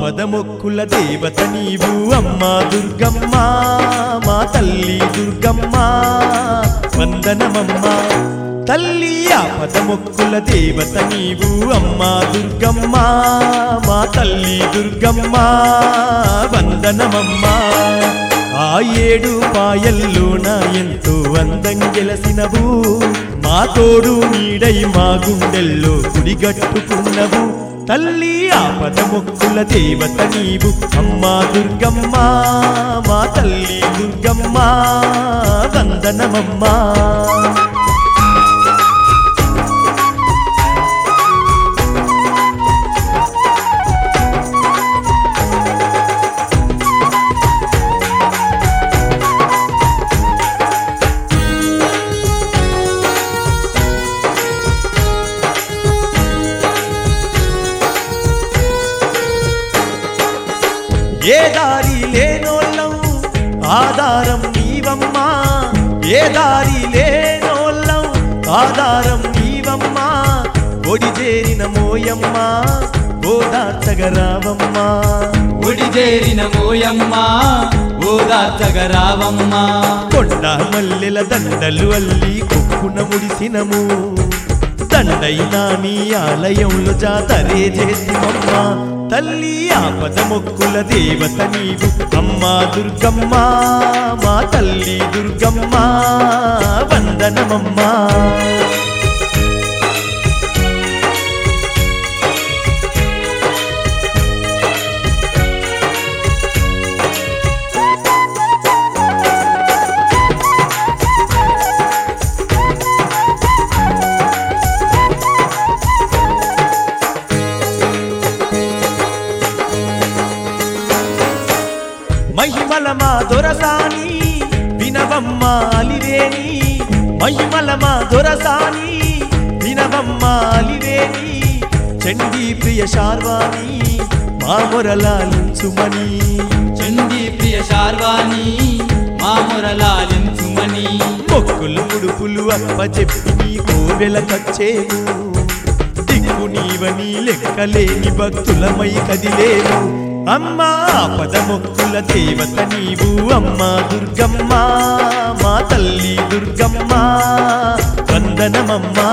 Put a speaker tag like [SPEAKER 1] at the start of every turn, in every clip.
[SPEAKER 1] ఆపద మొక్కుల దేవత నీవు అమ్మా దుర్గమ్మ మా తల్లి దుర్గమ్మ వందనమమ్మ తల్లి ఆపద మొక్కుల దేవత నీవు అమ్మా దుర్గమ్మ మా తల్లి దుర్గమ్మ వందనమమ్మ ఆ ఏడు పాయల్లోన ఎంతో అందం గెలసినవు మా తోడు నీడై మా గుండెల్లో గుడిగట్టుకున్నవు తల్లి ఆపద మొక్కుల దేవత నీవు అమ్మా దుర్గమ్మ మా తల్లి దుర్గమ్మ వందనమమ్మా ఏ దారి లేనోళ్ళం ఆధారం నీవమ్మా ఏ దారి లేనోళ్ళం ఆధారం నీవమ్మా ఒడి చేరిన మోయమ్మా ఓదార్చగరావమ్మా
[SPEAKER 2] ఒడిజేరిన మోయమ్మ ఓదార్చగరావమ్మ
[SPEAKER 1] కొండ మల్లెల దండలు అల్లి కొప్పున ముడిసినము దండైనా నీ ఆలయంలో జాతరే చేసినమ్మ తల్లి ఆపద మొక్కుల దేవత నీవు అమ్మా దుర్గమ్మ మా తల్లి దుర్గమ్మ వందనమమ్మా మహిమల మా దొరసాని వినవమ్మ అలివేని మహిమల మా దొరసాని వినవమ్మ అలివేని చండీ ప్రియ శార్వాణి మా మొరలాలించుమని
[SPEAKER 2] చండీ ప్రియ శార్వాణి మా మురలాలించుమని
[SPEAKER 1] మొక్కులు ముడుపులు అప్పచెప్పి నీ కోవెల కచ్చేను దిక్కు నీవని లెక్కలేని భక్తులమై కదిలేను అమ్మా పద మొక్కుల దేవత నీవు అమ్మా దుర్గమ్మ మా తల్లి దుర్గమ్మ వందనమమ్మా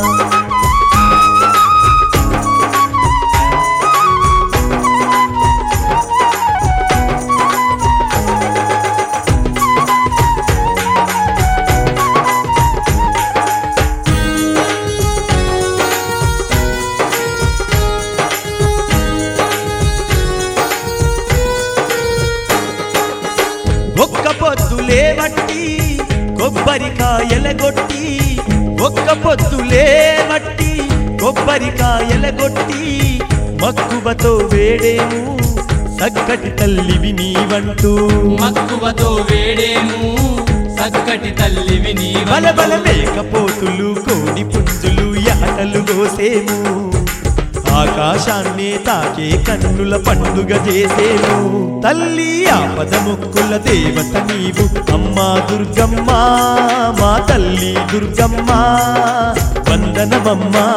[SPEAKER 1] ఒక్క పొద్దులే వట్టి కొబ్బరికాయలగొట్టి ఒక్క పొద్దులే వట్టి కొబ్బరికాయలగొట్టి మక్కువతో వేడేము సగ్గటి తల్లివి నీవంటూ
[SPEAKER 2] మక్కువతో వేడేము సక్కటి తల్లివి నీ
[SPEAKER 1] బలబల మేకపోతులు కోడి పుంజులు యాటలు గోసేము ఆకాశాన్నే తాకే కన్నుల పండుగ చేసేము తల్లి ఆపద మొక్కుల దేవత నీవు అమ్మా దుర్గమ్మ మా తల్లి దుర్గమ్మ వందనమమ్మా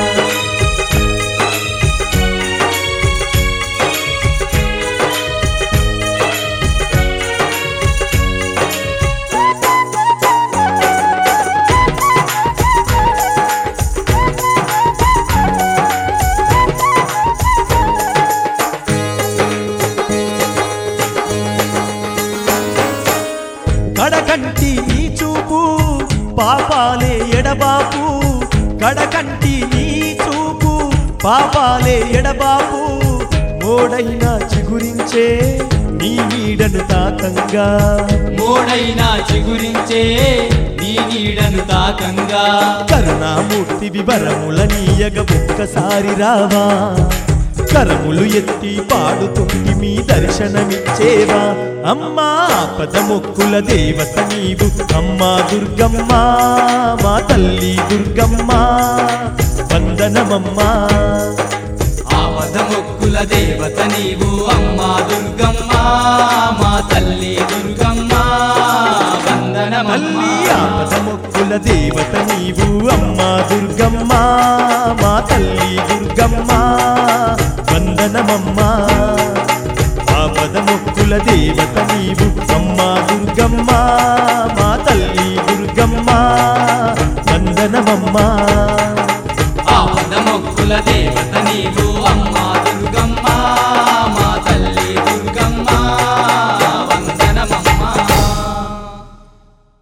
[SPEAKER 1] కడకంటి నీ చూపు పాపాలే ఎడబాపు కడకంటి నీ చూపు పాపాలే ఎడబాపు మోడైనా చిగురించే నీ నీడను తాకంగా
[SPEAKER 2] మోడైనా చిగురించే నీ నీడను తాకంగా
[SPEAKER 1] కరుణామూర్తి వివరముల నీయగ ఒక్కసారి రావా కరములు ఎత్తి పాడుతుంటి మీ దర్శనమిచ్చేవా అమ్మా పద మొక్కుల దేవత నీవు అమ్మా దుర్గమ్మ మా తల్లి దుర్గమ్మ వందనమమ్మా
[SPEAKER 2] ఆపద మొక్కుల దేవత నీవు అమ్మా దుర్గమ్మ మా తల్లి దుర్గమ్మ వందనమమ్మ
[SPEAKER 1] తల్లి ఆపద మొక్కుల దేవత నీవు అమ్మా దుర్గమ్మ మా తల్లి దుర్గమ్మ వందనమమ్మ